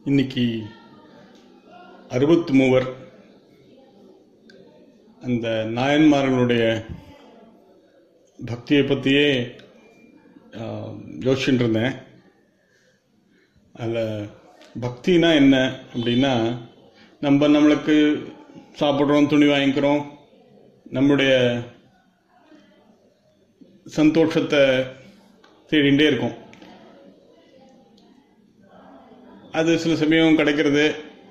இன்னைக்கு அறுபத்தி மூவர் அந்த நாயன்மார்களுடைய பக்தியை பற்றியே யோசிச்சுட்டு இருந்தேன் அதில் பக்தினா என்ன அப்படின்னா நம்ம நம்மளுக்கு சாப்பிட்றோம் துணி வாங்கிக்கிறோம் நம்முடைய சந்தோஷத்தை தேடிகிட்டே இருக்கோம் அது சில சமயம் கிடைக்கிறது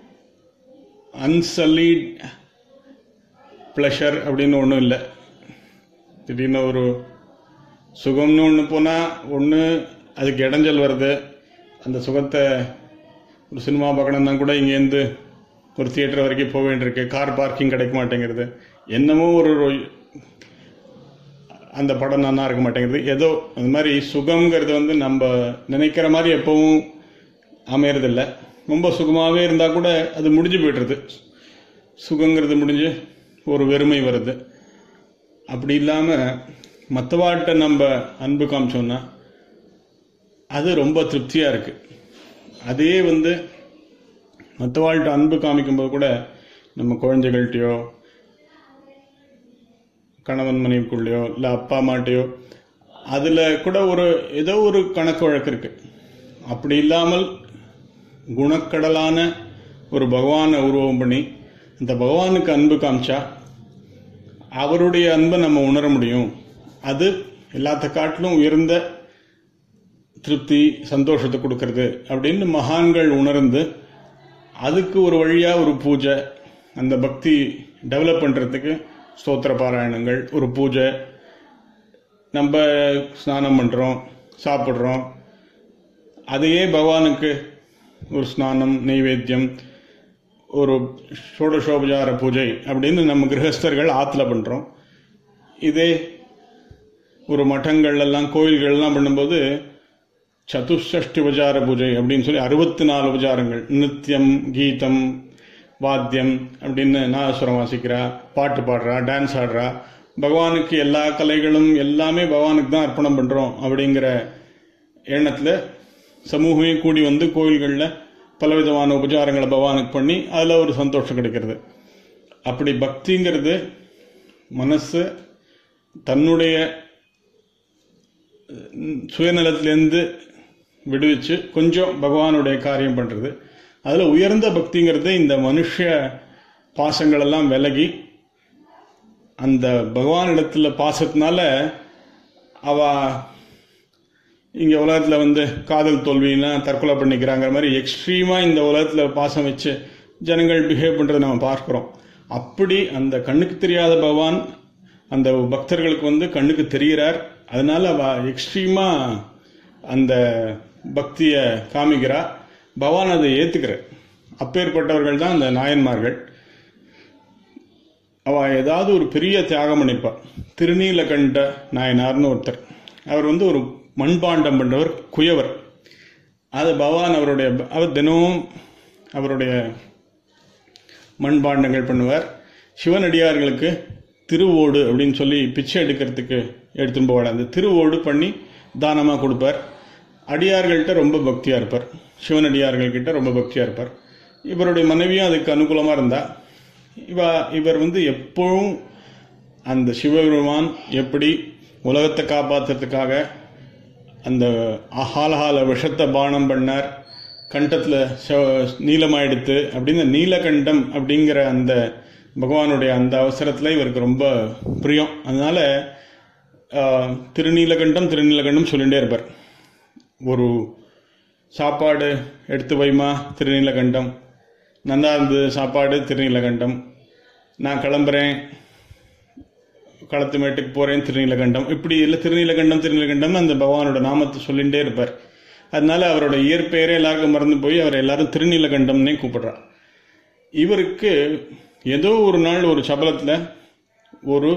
அன்சலீட் ப்ளஷர் அப்படின்னு ஒன்றும் இல்லை திடீர்னு ஒரு சுகம்னு ஒன்று போனால் ஒன்று அதுக்கு இடைஞ்சல் வருது அந்த சுகத்தை ஒரு சினிமா பார்க்கணும்னா கூட இங்கேருந்து ஒரு தியேட்டர் வரைக்கும் போக வேண்டியிருக்கு கார் பார்க்கிங் கிடைக்க மாட்டேங்கிறது என்னமோ ஒரு ரொ- அந்த படம் நல்லா இருக்க மாட்டேங்கிறது ஏதோ அந்த மாதிரி சுகம்ங்கிறது வந்து நம்ம நினைக்கிற மாதிரி எப்பவும் அமையறதில்ல ரொம்ப சுகமாகவே இருந்தால் கூட அது முடிஞ்சு போய்டுறது சுகங்கிறது முடிஞ்சு ஒரு வெறுமை வருது அப்படி இல்லாமல் மற்றவாட்ட நம்ம அன்பு காமிச்சோம்னா அது ரொம்ப திருப்தியாக இருக்குது அதே வந்து மற்றவாழ்கிட்ட அன்பு காமிக்கும்போது கூட நம்ம குழந்தைகள்கிட்டயோ கணவன் மனைவிக்குள்ளேயோ இல்லை அப்பா அம்மாட்டையோ அதில் கூட ஒரு ஏதோ ஒரு கணக்கு வழக்கு இருக்கு அப்படி இல்லாமல் குணக்கடலான ஒரு பகவானை உருவம் பண்ணி அந்த பகவானுக்கு அன்பு காமிச்சா அவருடைய அன்பை நம்ம உணர முடியும் அது எல்லாத்த காட்டிலும் உயர்ந்த திருப்தி சந்தோஷத்தை கொடுக்கறது அப்படின்னு மகான்கள் உணர்ந்து அதுக்கு ஒரு வழியா ஒரு பூஜை அந்த பக்தி டெவலப் பண்றதுக்கு ஸ்தோத்திர பாராயணங்கள் ஒரு பூஜை நம்ம ஸ்நானம் பண்றோம் சாப்பிட்றோம் அதையே பகவானுக்கு ஒரு ஸ்நானம் நைவேத்தியம் ஒரு ஷோடசோபசார பூஜை அப்படின்னு நம்ம கிரகஸ்தர்கள் ஆற்றுல பண்ணுறோம் இதே ஒரு மட்டங்கள் எல்லாம் கோயில்கள்லாம் பண்ணும்போது சதுஷ்டி உபச்சார பூஜை அப்படின்னு சொல்லி அறுபத்தி நாலு உபச்சாரங்கள் நித்தியம் கீதம் வாத்தியம் அப்படின்னு நாதஸ்வரம் வாசிக்கிறா பாட்டு பாடுறா டான்ஸ் ஆடுறா பகவானுக்கு எல்லா கலைகளும் எல்லாமே பகவானுக்கு தான் அர்ப்பணம் பண்ணுறோம் அப்படிங்கிற எண்ணத்தில் சமூகமே கூடி வந்து கோயில்களில் பலவிதமான உபச்சாரங்களை பகவானுக்கு பண்ணி அதில் ஒரு சந்தோஷம் கிடைக்கிறது அப்படி பக்திங்கிறது மனசு தன்னுடைய ம், சுயநலத்திலேருந்து விடுவிச்சு கொஞ்சம் பகவானுடைய காரியம் பண்ணுறது அதில் உயர்ந்த பக்திங்கிறது இந்த மனுஷ பாசங்கள் எல்லாம் விலகி அந்த பகவானிடத்தில் பாசத்தினால அவ இங்கே உலகத்தில் வந்து காதல் தோல்வின்னா தற்கொலை பண்ணிக்கிறாங்கிற மாதிரி எக்ஸ்ட்ரீமாக இந்த உலகத்தில் பாசம் வச்சு ஜனங்கள் பிஹேவ் பண்ணுறதை நம்ம பார்க்குறோம் அப்படி அந்த கண்ணுக்கு தெரியாத பகவான் அந்த பக்தர்களுக்கு வந்து கண்ணுக்கு தெரிகிறார் அதனால அவ எக்ஸ்ட்ரீமாக அந்த பக்தியை காமிக்கிறா பகவான் அதை ஏற்றுக்கிறார் அப்பேற்பட்டவர்கள் தான் அந்த நாயன்மார்கள் அவ ஏதாவது ஒரு பெரிய தியாகம் பண்ணிருப்பா திருநீலகண்ட நாயனார்னு ஒருத்தர் அவர் வந்து ஒரு மண்பாண்டம் பண்றவர் குயவர் அது பகவான் அவருடைய அவர் தினமும் அவருடைய மண்பாண்டங்கள் பண்ணுவார் சிவனடியார்களுக்கு திருவோடு அப்படின்னு சொல்லி பிச்சை எடுக்கிறதுக்கு எடுத்துன்னு போவார் அந்த திருவோடு பண்ணி தானமாக கொடுப்பார் அடியார்கள்ட்ட ரொம்ப பக்தியாக இருப்பார் சிவனடியார்கள் கிட்ட ரொம்ப பக்தியாக இருப்பார் இவருடைய மனைவியும் அதுக்கு அனுகூலமாக இருந்தா இவ இவர் வந்து எப்பவும் அந்த சிவபெருமான் எப்படி உலகத்தை காப்பாத்துறதுக்காக அந்த அகாலகால விஷத்தை பானம் பண்ணார் கண்டத்தில் நீலமாயிடுத்து அப்படின்னு நீலகண்டம் அப்படிங்கிற அந்த பகவானுடைய அந்த அவசரத்தில் இவருக்கு ரொம்ப பிரியம் அதனால ஆஹ், திருநீலகண்டம் திருநீலகண்டம் சொல்லிகிட்டே இருப்பார் ஒரு சாப்பாடு எடுத்து வைமா திருநீலகண்டம் நல்லா இருந்தது சாப்பாடு திருநீலகண்டம் நான் கிளம்புறேன் களத்து மேட்டுக்கு போறேன் திருநீலகண்டம் இப்படி இல்லை திருநீலகண்டம் திருநீலகண்டம் அந்த பகவானோட நாமத்தை சொல்லிகிட்டே இருப்பார் அதனால அவரோட இயற்பெயரே எல்லாருக்கும் மறந்து போய் அவர் எல்லாரும் திருநீலகண்டம்னே கூப்பிடுறா இவருக்கு ஏதோ ஒரு நாள் ஒரு சபலத்தில் ஒரு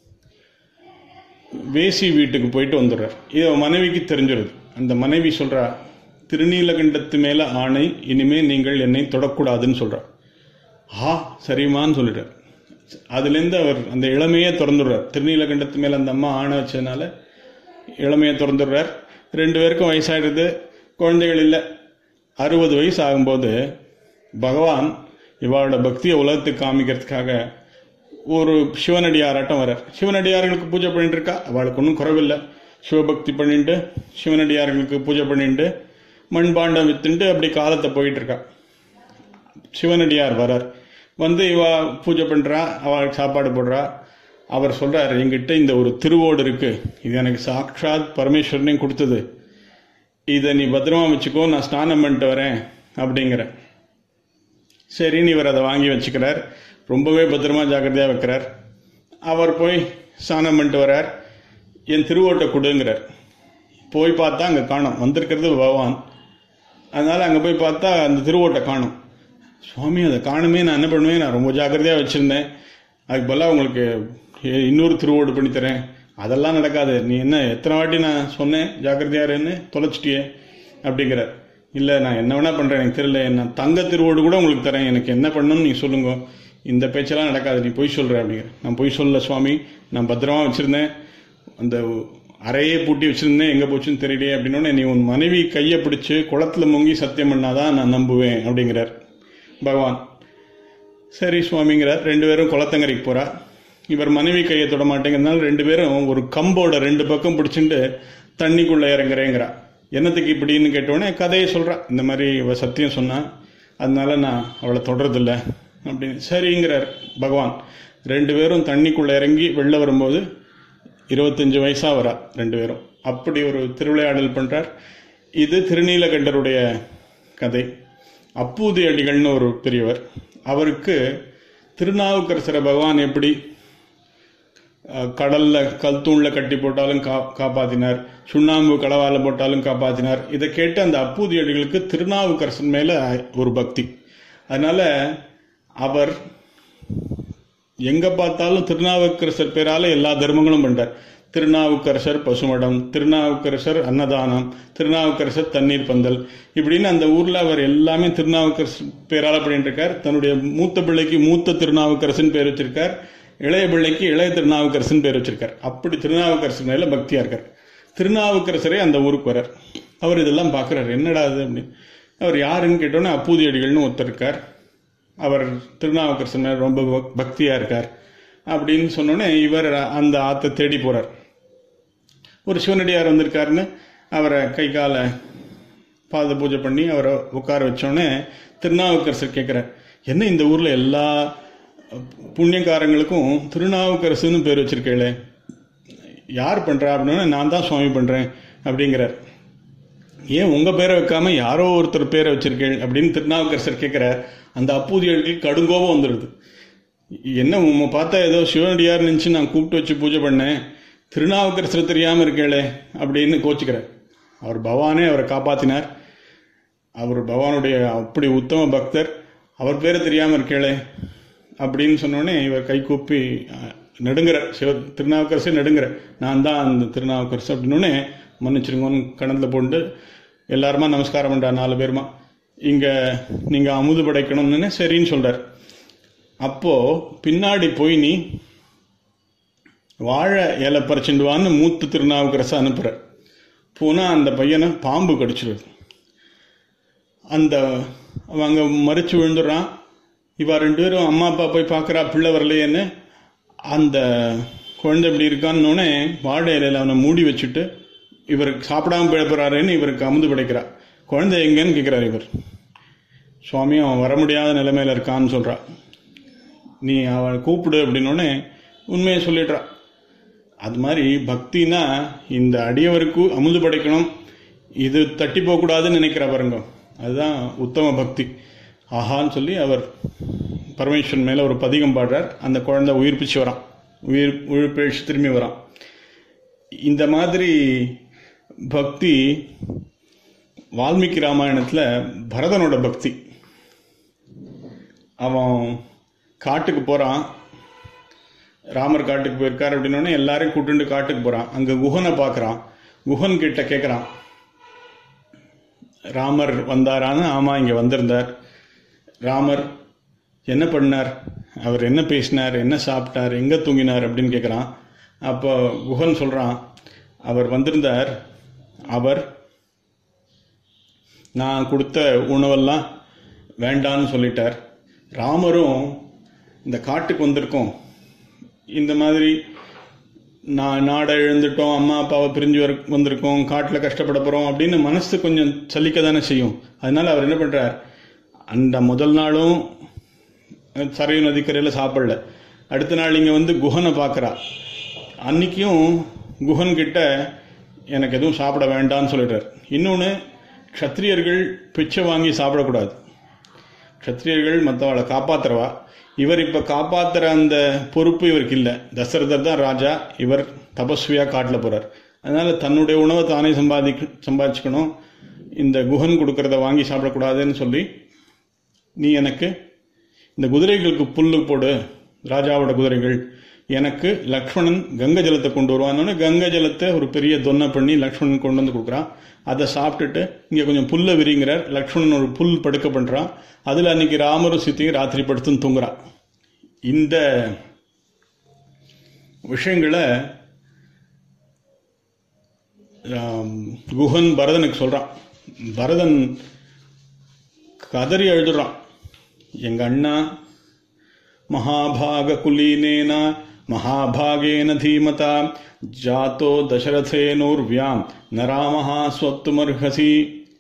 வேசி வீட்டுக்கு போயிட்டு வந்துடுறார் இது அவன் மனைவிக்கு தெரிஞ்சிருது அந்த மனைவி சொல்றா திருநீலகண்டத்து மேல ஆணை இனிமே நீங்கள் என்னை தொடக்கூடாதுன்னு சொல்றா ஆ சரிம்மான்னு சொல்லிட்டார் அதுலேருந்து அவர் அந்த இளமையே திறந்துடுறார் திருநீலகண்டத்து மேல அந்த அம்மா ஆணை வச்சதுனால இளமையை திறந்துடுறார் ரெண்டு பேருக்கும் வயசாயிடுது குழந்தைகள் இல்லை அறுபது வயசு ஆகும்போது பகவான் இவாளோட பக்தியை உலகத்துக்கு காமிக்கிறதுக்காக ஒரு சிவனடியாராட்டம் வரார் சிவனடியார்களுக்கு பூஜை பண்ணிட்டு இருக்கா அவளுக்கு ஒன்றும் குறைவில்லை சிவபக்தி பண்ணிட்டு சிவனடியார்களுக்கு பூஜை பண்ணிட்டு மண்பாண்டம் வித்துண்டு அப்படி காலத்தை போயிட்டு இருக்கா சிவனடியார் வரார் வந்து இவ பூஜை பண்றா அவளுக்கு சாப்பாடு போடுறா அவர் சொல்றார் என்கிட்ட இந்த ஒரு திருவோடு இருக்கு இது எனக்கு சாக்ஷாத் பரமேஸ்வரனே கொடுத்தது இதை நீ பத்திரமா வச்சுக்கோ நான் ஸ்நானம் பண்ணிட்டு வரேன் அப்படிங்கிற சரின்னு இவர் அதை வாங்கி வச்சுக்கிறார் ரொம்பவே பத்திரமா ஜாக்கிரதையாக வைக்கிறார் அவர் போய் ஸ்நானம் பண்ணிட்டு வரார் என் திருவோட்டை கொடுங்கிறார் போய் பார்த்தா அங்கே காணோம் வந்திருக்கிறது பகவான் அதனால அங்கே போய் பார்த்தா அந்த திருவோட்டை காணும் சுவாமி அதை காணுமே நான் என்ன பண்ணுவேன் நான் ரொம்ப ஜாக்கிரதையாக வச்சுருந்தேன் அதுக்கு பதிலாக உங்களுக்கு எ- இன்னொரு திருவோடு பண்ணி தரேன் அதெல்லாம் நடக்காது நீ என்ன எத்தனை வாட்டி நான் சொன்னேன் ஜாக்கிரதையா இருன்னு தொலைச்சிட்டியே அப்படிங்கிறார் இல்லை நான் என்ன வேணா பண்ணுறேன் எனக்கு தெரியல நான் தங்க திருவோடு கூட உங்களுக்கு தரேன் எனக்கு என்ன பண்ணணும்னு நீ சொல்லுங்க இந்த பேச்செல்லாம் நடக்காது நீ பொய் சொல்கிற அப்படிங்கிற நான் பொய் சொல்லல சுவாமி நான் பத்திரமா வச்சுருந்தேன் அந்த அறையே பூட்டி வச்சிருந்தேன் எங்கே போச்சுன்னு தெரியலையே அப்படின்னோடனே நீ உன் மனைவி கையை பிடிச்சு குளத்துல முங்கி சத்தியம் பண்ணாதான் நான் நம்புவேன் அப்படிங்கிறார் பகவான் சரி சுவாமிங்கிறார் ரெண்டு பேரும் குளத்தங்கரைக்கு போறா இவர் மனைவி கையை தொட மாட்டேங்கிறதுனால ரெண்டு பேரும் ஒரு கம்போட ரெண்டு பக்கம் பிடிச்சிட்டு தண்ணிக்குள்ள இறங்குறேங்கிறா என்னத்துக்கு இப்படின்னு கேட்டோடனே கதையை சொல்றா இந்த மாதிரி இவ சத்தியம் சொன்னா அதனால நான் அவளை தொடறதில்ல அப்படின்னு சரிங்கிறார் பகவான் ரெண்டு பேரும் தண்ணிக்குள்ள இறங்கி வெளில வரும்போது இருபத்தஞ்சு வயசா வரா ரெண்டு பேரும் அப்படி ஒரு திருவிளையாடல் பண்றார் இது திருநீலகண்டருடைய கதை அப்பூதி அடிகள்னு ஒரு பெரியவர் அவருக்கு திருநாவுக்கரசரை பகவான் எப்படி அஹ், கடல்ல கல் தூண்ல கட்டி போட்டாலும் கா காப்பாத்தினார் சுண்ணாம்பு கடவால போட்டாலும் காப்பாத்தினார் இதை கேட்டு அந்த அப்பூதி அடிகளுக்கு திருநாவுக்கரசன் மேல ஒரு பக்தி அதனால அவர் எங்க பார்த்தாலும் திருநாவுக்கரசர் பேரால எல்லா தர்மங்களும் பண்றார் திருநாவுக்கரசர் பசுமடம் திருநாவுக்கரசர் அன்னதானம் திருநாவுக்கரசர் தண்ணீர் பந்தல் இப்படின்னு அந்த ஊர்ல அவர் எல்லாமே திருநாவுக்கரசர் பேரால பண்ணிட்டு இருக்கார் தன்னுடைய மூத்த பிள்ளைக்கு மூத்த திருநாவுக்கரசன் பேர் வச்சிருக்கார் இளைய பிள்ளைக்கு இளைய திருநாவுக்கரசன் பேர் வச்சிருக்கார் அப்படி திருநாவுக்கரசர் மேல பக்தியா இருக்கார் திருநாவுக்கரசரே அந்த ஊருக்கு வரார் அவர் இதெல்லாம் பார்க்கறாரு என்னடா அது அப்படின்னு அவர் யாருன்னு கேட்டோன்னே அப்பூதி அடிகள்னு ஒருத்தர் இருக்கார் அவர் திருநாவுக்கரசன் மேல ரொம்ப பக்- பக்தியா இருக்கார் அப்படின்னு சொன்னோடனே இவர் அந்த ஆத்தை தேடி போறார் ஒரு சிவனடியார் வந்திருக்காருன்னு அவரை கை காலை பாத பூஜை பண்ணி அவரை உட்கார வச்சோடனே திருநாவுக்கரசர் கேட்குறார் என்ன இந்த ஊர்ல எல்லா புண்ணியக்காரங்களுக்கும் திருநாவுக்கரசுன்னு பேர் வச்சிருக்கேளே யார் பண்றா அப்படின்னா நான் தான் சுவாமி பண்றேன் அப்படிங்கிறார் ஏன் உங்க பேரை வைக்காம யாரோ ஒருத்தர் பேரை வச்சிருக்கேள் அப்படின்னு திருநாவுக்கரசர் கேட்கிறார் அந்த அப்பூதிகளுக்கு கடுங்கோபம் வந்துடுது என்ன உம்மை பார்த்தா ஏதோ சிவனடியார் நினைச்சு நான் கூப்பிட்டு வச்சு பூஜை பண்ணேன் திருநாவுக்கரசர் தெரியாம இருக்கேளே அப்படின்னு கோச்சுக்கிறார் அவர் பகவானே அவரை காப்பாத்தினார் அவர் பகவானுடைய அப்படி உத்தம பக்தர் அவர் பேரை தெரியாம இருக்கேளே அப்படின்னு சொன்னோடனே இவர் கை கூப்பி அஹ், நடுங்குற சிவ திருநாவுக்கரசே நடுங்குற நான் தான் அந்த திருநாவுக்கரசு அப்படின்னோடனே மன்னிச்சிருங்கன்னு கணத்துல போட்டு எல்லாருமா நமஸ்காரம் பண்றா நாலு பேருமா இங்க நீங்க அமுது படைக்கணும்னு சரின்னு சொல்றார் அப்போ பின்னாடி போய் நீ வாழை இலை பறிச்சுண்டுவான்னு மூத்த திருநாவுக்கரசு அனுப்புற போனா அந்த பையனை பாம்பு கடிச்சிருது அந்த அவன் அங்க மறிச்சு விழுந்துடுறான் இவ ரெண்டு பேரும் அம்மா அப்பா போய் பார்க்கறா பிள்ளை வரலையேன்னு அந்த குழந்தை இப்படி இருக்கான்னொடனே வாழை இலையில அவனை மூடி வச்சுட்டு இவருக்கு சாப்பிடாம பிழப்புறாருன்னு இவருக்கு அமுது படைக்கிறா குழந்தை எங்கன்னு கேட்கிறார் இவர் சுவாமி அவன் வர முடியாத நிலைமையில இருக்கான்னு சொல்றா நீ அவனை கூப்பிடு அப்படின்னோடனே உண்மையை சொல்லிடுறா அது மாதிரி பக்தினா இந்த அடியவருக்கு அமுது படைக்கணும் இது தட்டி போகக்கூடாதுன்னு நினைக்கிற பாருங்க அதுதான் உத்தம பக்தி ஆஹான்னு சொல்லி அவர் பரமேஸ்வரன் மேல ஒரு பதிகம் பாடுறார் அந்த குழந்தை உயிர் பிச்சு வரான் உயிர் உயிர் பிழைச்சு திரும்பி வரான் இந்த மாதிரி பக்தி வால்மீகி ராமாயணத்துல பரதனோட பக்தி அவன் காட்டுக்கு போறான் ராமர் காட்டுக்கு போயிருக்கார் அப்படின்னோடனே எல்லாரையும் கூட்டுண்டு காட்டுக்கு போறான் அங்க குஹனை பார்க்கறான் குஹன் கிட்ட கேட்கறான் ராமர் வந்தாரான்னு ஆமா இங்க வந்திருந்தார் ராமர் என்ன பண்ணார் அவர் என்ன பேசினார் என்ன சாப்பிட்டார் எங்க தூங்கினார் அப்படின்னு கேட்கறான் அப்போ குஹன் சொல்றான் அவர் வந்திருந்தார் அவர் நான் கொடுத்த உணவெல்லாம் வேண்டான்னு சொல்லிட்டார் ராமரும் இந்த காட்டுக்கு வந்திருக்கோம் இந்த மாதிரி நான் நாடை இழந்துட்டோம் அம்மா அப்பாவை பிரிஞ்சு வர வந்திருக்கோம் காட்டில் கஷ்டப்பட போகிறோம் அப்படின்னு மனசு கொஞ்சம் சலிக்க தானே செய்யும் அதனால அவர் என்ன பண்ணுறார் அந்த முதல் நாளும் சரையு நதிக்கரையில் சாப்பிடல அடுத்த நாள் இங்கே வந்து குஹனை பார்க்குறா அன்னைக்கும் குஹன் கிட்ட எனக்கு எதுவும் சாப்பிட வேண்டாம்னு சொல்லிடுறார் இன்னொன்று க்ஷத்ரியர்கள் பிச்சை வாங்கி சாப்பிடக்கூடாது க்ஷத்ரியர்கள் மற்றவளை காப்பாத்துறவா இவர் இப்போ காப்பாத்துற அந்த பொறுப்பு இவருக்கு இல்லை தசரதர் தான் ராஜா இவர் தபஸ்வியா காட்டில் போறார் அதனால தன்னுடைய உணவை தானே சம்பாதி சம்பாதிச்சுக்கணும் இந்த குஹன் கொடுக்கறத வாங்கி சாப்பிடக்கூடாதுன்னு சொல்லி நீ எனக்கு இந்த குதிரைகளுக்கு புல்லு போடு ராஜாவோட குதிரைகள் எனக்கு லக்ஷ்மணன் கங்கை ஜலத்தை கொண்டு வருவான்னு கங்கை ஜலத்தை ஒரு பெரிய தொன்னை பண்ணி லக்ஷ்மணன் கொண்டு வந்து கொடுக்குறான் அதை சாப்பிட்டுட்டு இங்கே கொஞ்சம் புல்லை விரிங்கிறார் லக்ஷ்மணன் ஒரு புல் படுக்க பண்ணுறான் அதில் அன்னைக்கு ராமரும் சீத்தையும் ராத்திரி படுத்துன்னு தூங்குறான் இந்த விஷயங்களை ஆம், குஹன் பரதனுக்கு சொல்கிறான் பரதன் கதறி எழுதுறான் எங்க அண்ணா மகாபாக குலீனேன மகாபாகேன தீமதா ஜாத்தோ தசரதேனோர்வியாம் நராமஹா ஸ்வத்துமர்ஹசி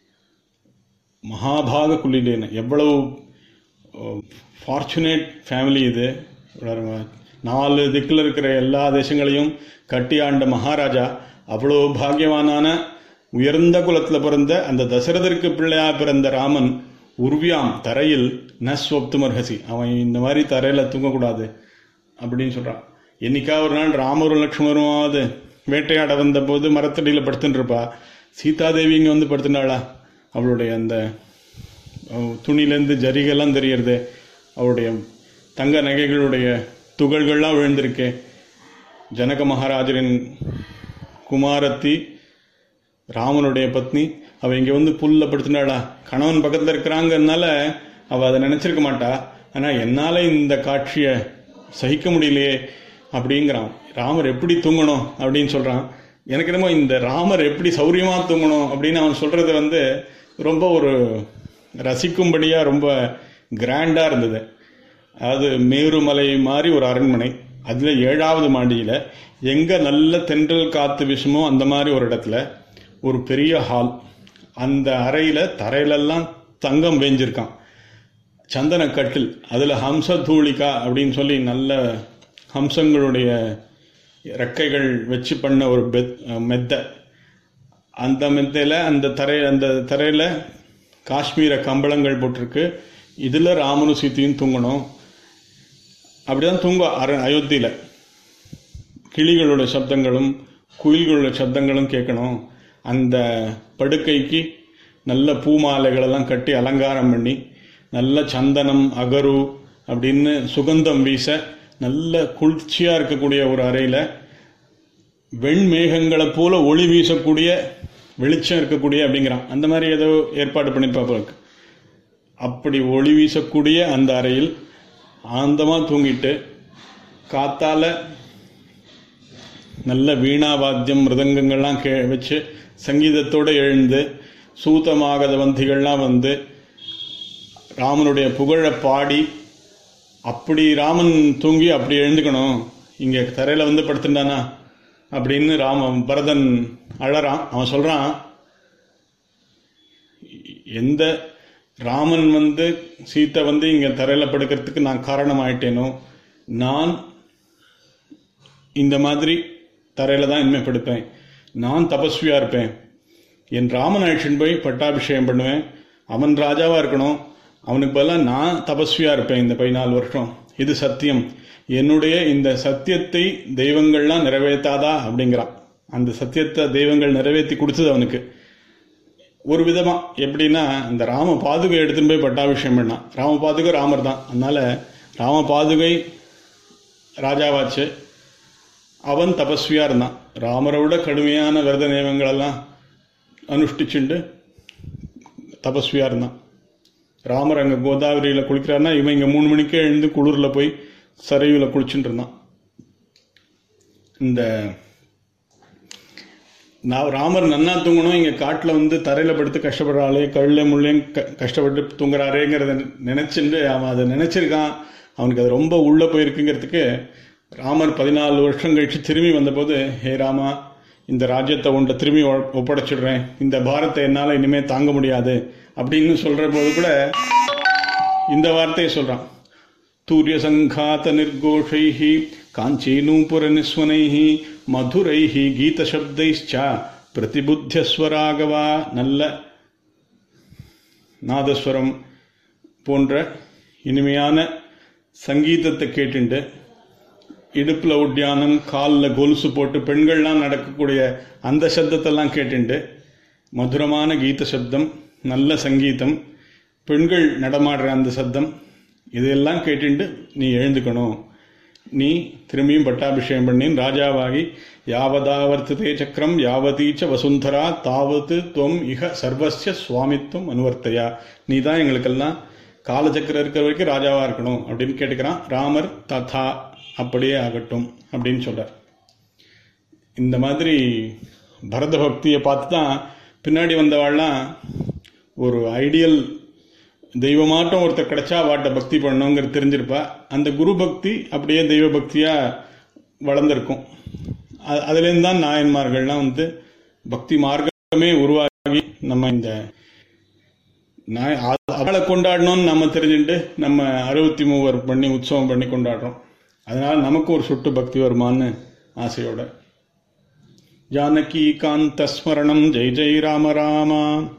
மகாபாக குலீனேன எவ்வளவு ஃபார்ச்சுனேட் ஃபேமிலி இது ஒரு நாலு திக்கில் இருக்கிற எல்லா தேசங்களையும் கட்டி ஆண்ட மகாராஜா அவ்வளோ பாக்கியவானான உயர்ந்த குலத்தில் பிறந்த அந்த தசரதற்கு பிள்ளையா பிறந்த ராமன் உர்வியாம் தரையில் ந ஸ்வப்துமர்ஹசி அவன் இந்த மாதிரி தரையில் தூங்கக்கூடாது அப்படின்னு சொல்கிறான் என்னைக்கா ஒரு நாள் ராமரும் லக்ஷ்மணருமாவது வேட்டையாட வந்த போது மரத்தடியில் படுத்துட்டு இருப்பா சீதாதேவி இங்கே வந்து படுத்துனாளா அவளுடைய அந்த அவ துணியிலேருந்து ஜரிகெல்லாம் தெரியறது அவருடைய தங்க நகைகளுடைய துகள்கள்லாம் விழுந்திருக்கு ஜனக மகாராஜரின் குமாரத்தி ராமனுடைய பத்னி அவ இங்க வந்து புல்ல படுத்தினாளா கணவன் பக்கத்துல இருக்கிறாங்கனால அவ அதை நினைச்சிருக்க மாட்டா ஆனா என்னால இந்த காட்சியை சகிக்க முடியலையே அப்படிங்கிறான் ராமர் எப்படி தூங்கணும் அப்படின்னு சொல்றான் எனக்கு என்னமோ இந்த ராமர் எப்படி சௌரியமா தூங்கணும் அப்படின்னு அவன் சொல்றது வந்து ரொம்ப ஒரு ரசிக்கும்படியா ரொம்ப கிராண்டா இருந்தது அதாவது மேருமலை மாதிரி ஒரு அரண்மனை அதுல ஏழாவது மாடியில எங்க நல்ல தென்றல் காத்து வீசுமோ அந்த மாதிரி ஒரு இடத்துல ஒரு பெரிய ஹால் அந்த அறையில தரையிலெல்லாம் தங்கம் வேஞ்சிருக்கான் சந்தன கட்டில் அதுல ஹம்ச தூளிகா அப்படின்னு சொல்லி நல்ல ஹம்சங்களுடைய ரெக்கைகள் வச்சு பண்ண ஒரு பெத் மெத்தை அந்த மெத்தையில அந்த தரை அந்த தரையில காஷ்மீர கம்பளங்கள் போட்டிருக்கு இதுல ராமனும் சீத்தையும் தூங்கணும் அப்படிதான் தூங்க அர அயோத்தியில கிளிகளோட சப்தங்களும் குயில்களோட சப்தங்களும் கேட்கணும் அந்த படுக்கைக்கு நல்ல பூமாலைகளெல்லாம் கட்டி அலங்காரம் பண்ணி நல்ல சந்தனம் அகரு அப்படின்னு சுகந்தம் வீச நல்ல குளிர்ச்சியா இருக்கக்கூடிய ஒரு அறையில வெண்மேகங்களை போல ஒளி வீசக்கூடிய வெளிச்சம் இருக்கக்கூடிய அப்படிங்கிறான் அந்த மாதிரி ஏதோ ஏற்பாடு பண்ணிருப்பாப்புக்கு அப்படி ஒளி வீசக்கூடிய அந்த அறையில் ஆனந்தமா தூங்கிட்டு காத்தால நல்ல வீணா வாத்தியம் மிருதங்கங்கள்லாம் கே வச்சு சங்கீதத்தோட எழுந்து சூதமாகத வந்திகள்லாம் வந்து ராமனுடைய புகழை பாடி அப்படி ராமன் தூங்கி அப்படி எழுந்துக்கணும் இங்க தரையில வந்து படுத்துட்டானா அப்படின்னு ராம பரதன் அழறான் அவன் சொல்றான் எந்த ராமன் வந்து சீத்தை வந்து இங்க தரையில படுக்கிறதுக்கு நான் காரணம் ஆயிட்டேனோ நான் இந்த மாதிரி தரையில தான் இனிமே படுப்பேன் நான் தபஸ்வியா இருப்பேன் என் ராமன் அழிச்சின்னு போய் பட்டாபிஷேகம் பண்ணுவேன் அவன் ராஜாவா இருக்கணும் அவனுக்கு பதிலாக நான் தபஸ்வியா இருப்பேன் இந்த பதினாலு வருஷம் இது சத்தியம் என்னுடைய இந்த சத்தியத்தை தெய்வங்கள்லாம் நிறைவேற்றாதா அப்படிங்கிறான் அந்த சத்தியத்தை தெய்வங்கள் நிறைவேற்றி கொடுத்தது அவனுக்கு ஒரு விதமா எப்படின்னா இந்த ராம பாதுகை எடுத்துன்னு போய் பட்டாபிஷேகம் பண்ணான் ராம பாதுகை ராமர் தான் அதனால ராம பாதுகை ராஜாவாச்சு அவன் தபஸ்வியா இருந்தான் ராமரை விட கடுமையான விரத நியமங்களெல்லாம் அனுஷ்டிச்சுண்டு தபஸ்வியா இருந்தான் ராமர் அங்க கோதாவரியில குளிக்கிறாருன்னா இவன் இங்க மூணு மணிக்கே எழுந்து குளிர்ல போய் சரையுல குளிச்சுட்டு இருந்தான் இந்த நான் ராமர் நன்னா தூங்கணும் இங்க காட்டுல வந்து தரையில படுத்து கஷ்டப்படுறாளே கழுல முள்ளையும் க- கஷ்டப்பட்டு தூங்குறாரேங்கிறத நினைச்சுட்டு அவன் அதை நினைச்சிருக்கான் அவனுக்கு அது ரொம்ப உள்ள போயிருக்குங்கிறதுக்கு ராமர் பதினாலு வருஷம் கழிச்சு திரும்பி வந்தபோது ஹே ராமா இந்த ராஜ்யத்தை உன்ட்ட திரும்பி ஒ- ஒப்படைச்சிடுறேன் இந்த பாரத்தை என்னால இனிமே தாங்க முடியாது அப்படின்னு சொல்ற போது கூட இந்த வார்த்தையை சொல்றான் தூரியசங்காத நிர்கோஷைः காஞ்சீனூபுரநிஸ்வனைः மதுரைः கீதசப்தைश्च பிரதிபுத்தியஸ்வராகவா நல்ல நாதஸ்வரம் போன்ற இனிமையான சங்கீதத்தை கேட்டுண்டு இடுப்புல உட்யானம் காலில் கொலுசு போட்டு பெண்கள்லாம் நடக்கக்கூடிய அந்த சப்தத்தெல்லாம் கேட்டுண்டு மதுரமான கீத சப்தம் நல்ல சங்கீதம் பெண்கள் நடமாடுற அந்த சப்தம் இதெல்லாம் கேட்டுண்டு நீ எழுந்துக்கணும் நீ திரும்பியும் பட்டாபிஷேகம் பண்ணி ராஜாவாகி யாவதாவர்த்ததே சக்கரம் யாவதீச்ச வசுந்தரா தாவத்து துவம் இக சர்வஸ்ய சுவாமித்துவம் அனுவர்த்தையா நீ தான் எங்களுக்கெல்லாம் காலச்சக்கரம் இருக்கிற வரைக்கும் ராஜாவா இருக்கணும் அப்படின்னு கேட்டுக்கிறான் ராமர் ததா அப்படியே ஆகட்டும் அப்படின்னு சொல்றார் இந்த மாதிரி பரத பக்தியை பார்த்து தான் பின்னாடி வந்தவாள்லாம் ஒரு ஐடியல் தெய்வமாட்டம் ஒருத்தர் கிடைச்சா வாட்ட பக்தி பண்ணணுங்கிறது தெரிஞ்சிருப்பா அந்த குரு பக்தி அப்படியே தெய்வ பக்தியா வளர்ந்துருக்கும் அ- அதுலேருந்து தான் நாயன்மார்கள்லாம் வந்து பக்தி மார்க்கமே உருவாகி நம்ம இந்த நாய் அ- அவளை கொண்டாடணும்னு நம்ம தெரிஞ்சுட்டு நம்ம அறுபத்தி மூவர் பண்ணி உற்சவம் பண்ணி கொண்டாடுறோம் அதனால நமக்கு ஒரு சுட்டு பக்தி வருமான்னு ஆசையோட ஜானகி காந்த ஸ்மரணம் ஜெய் ஜெய் ராம ராமா